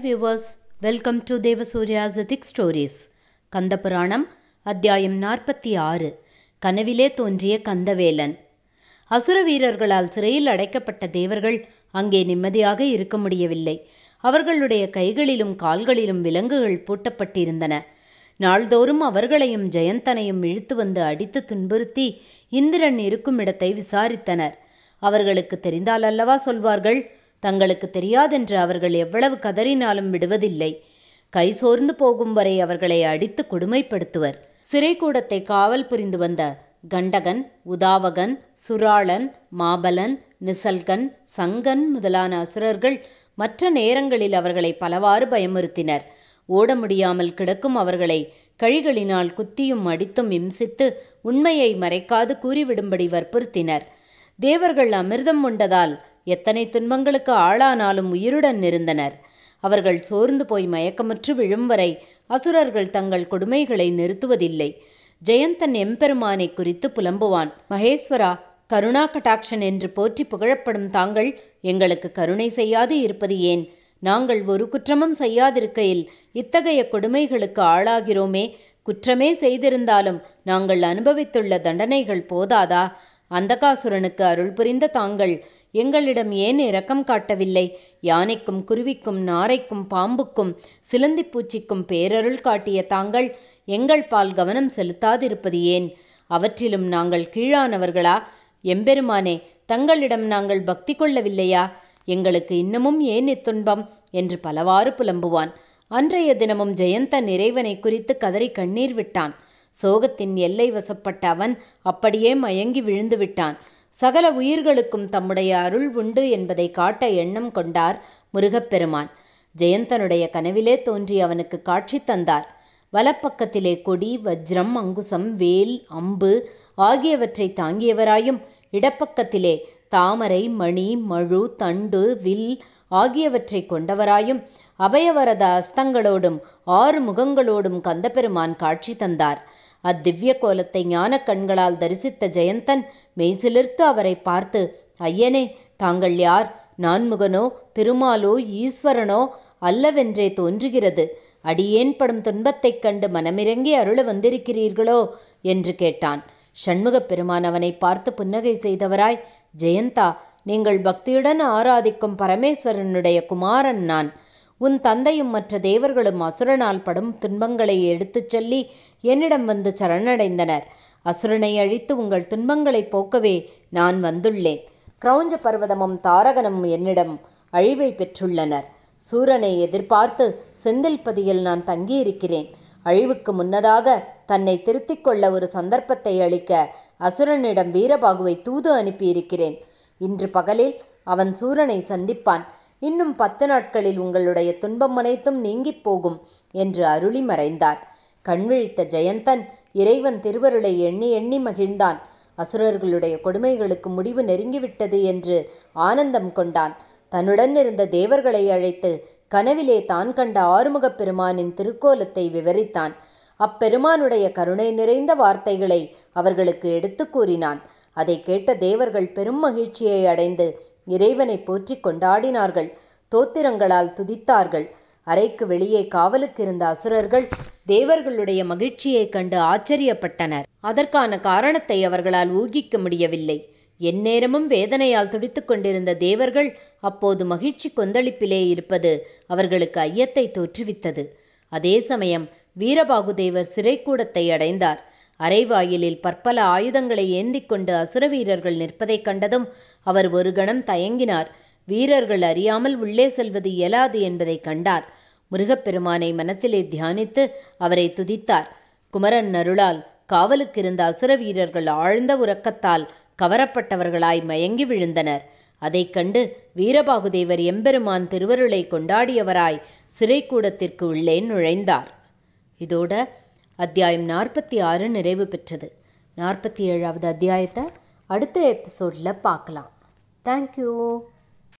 viewers welcome to தேவசூர்யாஸ் ethic stories Kanda Puranam அத்தியாயம் நாற்பத்தி ஆறு கனவிலே தோன்றிய கந்தவேலன் அசுர வீரர்களால் சிறையில் அடைக்கப்பட்ட தேவர்கள் அங்கே நிம்மதியாக இருக்க முடியவில்லை அவர்களுடைய கைகளிலும் கால்களிலும் விலங்குகள் பூட்டப்பட்டிருந்தன நாள்தோறும் அவர்களையும் ஜெயந்தனையும் இழுத்து வந்து அடித்து துன்புறுத்தி இந்திரன் இருக்கும் இடத்தை விசாரித்தனர் அவர்களுக்கு தெரிந்தால் அல்லவா சொல்வார்கள் தங்களுக்கு தெரியாதென்று அவர்கள் எவ்வளவு கதறினாலும் விடுவதில்லை கை சோர்ந்து போகும் வரை அவர்களை அடித்து கொடுமைப்படுத்துவர் சிறைக்கூடத்தை காவல் புரிந்து வந்த கண்டகன் உதாவகன் சுராளன் மாபலன் நிசல்கன் சங்கன் முதலான அசுரர்கள் மற்ற நேரங்களில் அவர்களை பலவாறு பயமுறுத்தினர் ஓட முடியாமல் கிடக்கும் அவர்களை கழிகளினால் குத்தியும் அடித்தும் இம்சித்து உண்மையை மறைக்காது கூறிவிடும்படி வற்புறுத்தினர் தேவர்கள் அமிர்தம் உண்டதால் எத்தனை துன்பங்களுக்கு ஆளானாலும் உயிருடன் இருந்தனர் அவர்கள் சோர்ந்து போய் மயக்கமுற்று விழும் வரை அசுரர்கள் தங்கள் கொடுமைகளை நிறுத்துவதில்லை ஜெயந்தன் எம்பெருமானை குறித்து புலம்புவான் மகேஸ்வரா கருணா கட்டாட்சன் என்று போற்றி புகழப்படும் தாங்கள் எங்களுக்கு கருணை செய்யாது இருப்பது ஏன் நாங்கள் ஒரு குற்றமும் செய்யாதிருக்கையில் இத்தகைய கொடுமைகளுக்கு ஆளாகிறோமே குற்றமே செய்திருந்தாலும் நாங்கள் அனுபவித்துள்ள தண்டனைகள் போதாதா அந்தகாசுரனுக்கு அருள் புரிந்த தாங்கள் எங்களிடம் ஏன் இரக்கம் காட்டவில்லை யானைக்கும் குருவிக்கும் நாரைக்கும் பாம்புக்கும் சிலந்தி பூச்சிக்கும் பேரருள் காட்டிய தாங்கள் எங்கள் பால் கவனம் செலுத்தாதிருப்பது ஏன் அவற்றிலும் நாங்கள் கீழானவர்களா எம்பெருமானே தங்களிடம் நாங்கள் பக்தி கொள்ளவில்லையா எங்களுக்கு இன்னமும் ஏன் இத்துன்பம் என்று பலவாறு புலம்புவான் அன்றைய தினமும் ஜெயந்தன் இறைவனை குறித்து கதறி கண்ணீர் விட்டான் சோகத்தின் எல்லை வசப்பட்ட அவன் அப்படியே மயங்கி விழுந்து விட்டான் சகல உயிர்களுக்கும் தம்முடைய அருள் உண்டு என்பதை காட்ட எண்ணம் கொண்டார் முருகப்பெருமான் ஜெயந்தனுடைய கனவிலே தோன்றி அவனுக்கு காட்சி தந்தார் வலப்பக்கத்திலே கொடி வஜ்ரம் அங்குசம் வேல் அம்பு ஆகியவற்றை தாங்கியவராயும் இடப்பக்கத்திலே தாமரை மணி மழு தண்டு வில் ஆகியவற்றை கொண்டவராயும் அபயவரத அஸ்தங்களோடும் ஆறு முகங்களோடும் கந்தபெருமான் காட்சி தந்தார் அத்திவ்ய கோலத்தை ஞான கண்களால் தரிசித்த ஜெயந்தன் மெய்சிலிர்த்து அவரை பார்த்து ஐயனே தாங்கள் யார் நான்முகனோ திருமாலோ ஈஸ்வரனோ அல்லவென்றே தோன்றுகிறது அடியேன் படும் துன்பத்தைக் கண்டு மனமிறங்கி அருள வந்திருக்கிறீர்களோ என்று கேட்டான் சண்முகப் பெருமான் அவனை பார்த்து புன்னகை செய்தவராய் ஜெயந்தா நீங்கள் பக்தியுடன் ஆராதிக்கும் பரமேஸ்வரனுடைய குமாரன் நான் உன் தந்தையும் மற்ற தேவர்களும் அசுரனால் படும் துன்பங்களை எடுத்துச் சொல்லி என்னிடம் வந்து சரணடைந்தனர் அசுரனை அழித்து உங்கள் துன்பங்களை போக்கவே நான் வந்துள்ளேன் கிரௌஞ்ச பர்வதமும் தாரகனும் என்னிடம் அழிவை பெற்றுள்ளனர் சூரனை எதிர்பார்த்து செந்தில்பதியில் நான் தங்கியிருக்கிறேன் அழிவுக்கு முன்னதாக தன்னை திருத்திக் கொள்ள ஒரு சந்தர்ப்பத்தை அளிக்க அசுரனிடம் வீரபாகுவை தூது அனுப்பியிருக்கிறேன் இன்று பகலில் அவன் சூரனை சந்திப்பான் இன்னும் பத்து நாட்களில் உங்களுடைய துன்பம் அனைத்தும் நீங்கிப் போகும் என்று அருளி மறைந்தார் கண்விழித்த ஜெயந்தன் இறைவன் திருவருளை எண்ணி எண்ணி மகிழ்ந்தான் அசுரர்களுடைய கொடுமைகளுக்கு முடிவு நெருங்கிவிட்டது என்று ஆனந்தம் கொண்டான் தன்னுடன் இருந்த தேவர்களை அழைத்து கனவிலே தான் கண்ட ஆறுமுகப் பெருமானின் திருக்கோலத்தை விவரித்தான் அப்பெருமானுடைய கருணை நிறைந்த வார்த்தைகளை அவர்களுக்கு எடுத்து கூறினான் அதை கேட்ட தேவர்கள் பெரும் மகிழ்ச்சியை அடைந்து இறைவனை போற்றி கொண்டாடினார்கள் தோத்திரங்களால் துதித்தார்கள் அறைக்கு வெளியே காவலுக்கு இருந்த அசுரர்கள் தேவர்களுடைய மகிழ்ச்சியைக் கண்டு ஆச்சரியப்பட்டனர் அதற்கான காரணத்தை அவர்களால் ஊகிக்க முடியவில்லை எந்நேரமும் வேதனையால் துடித்து கொண்டிருந்த தேவர்கள் அப்போது மகிழ்ச்சி கொந்தளிப்பிலே இருப்பது அவர்களுக்கு ஐயத்தை தோற்றுவித்தது அதே சமயம் வீரபாகுதேவர் சிறைக்கூடத்தை அடைந்தார் அரைவாயிலில் பற்பல ஆயுதங்களை ஏந்தி கொண்டு அசுர வீரர்கள் நிற்பதைக் கண்டதும் அவர் ஒரு கணம் தயங்கினார் வீரர்கள் அறியாமல் உள்ளே செல்வது இயலாது என்பதை கண்டார் முருகப்பெருமானை மனத்திலே தியானித்து அவரை துதித்தார் குமரன் அருளால் காவலுக்கிருந்த அசுர வீரர்கள் ஆழ்ந்த உறக்கத்தால் கவரப்பட்டவர்களாய் மயங்கி விழுந்தனர் அதைக் கண்டு வீரபாகுதேவர் எம்பெருமான் திருவருளை கொண்டாடியவராய் சிறைக்கூடத்திற்கு உள்ளே நுழைந்தார் இதோட அத்தியாயம் நாற்பத்தி ஆறு நிறைவு பெற்றது நாற்பத்தி ஏழாவது அத்தியாயத்தை அடுத்த எபிசோடில் பார்க்கலாம் தேங்க்யூ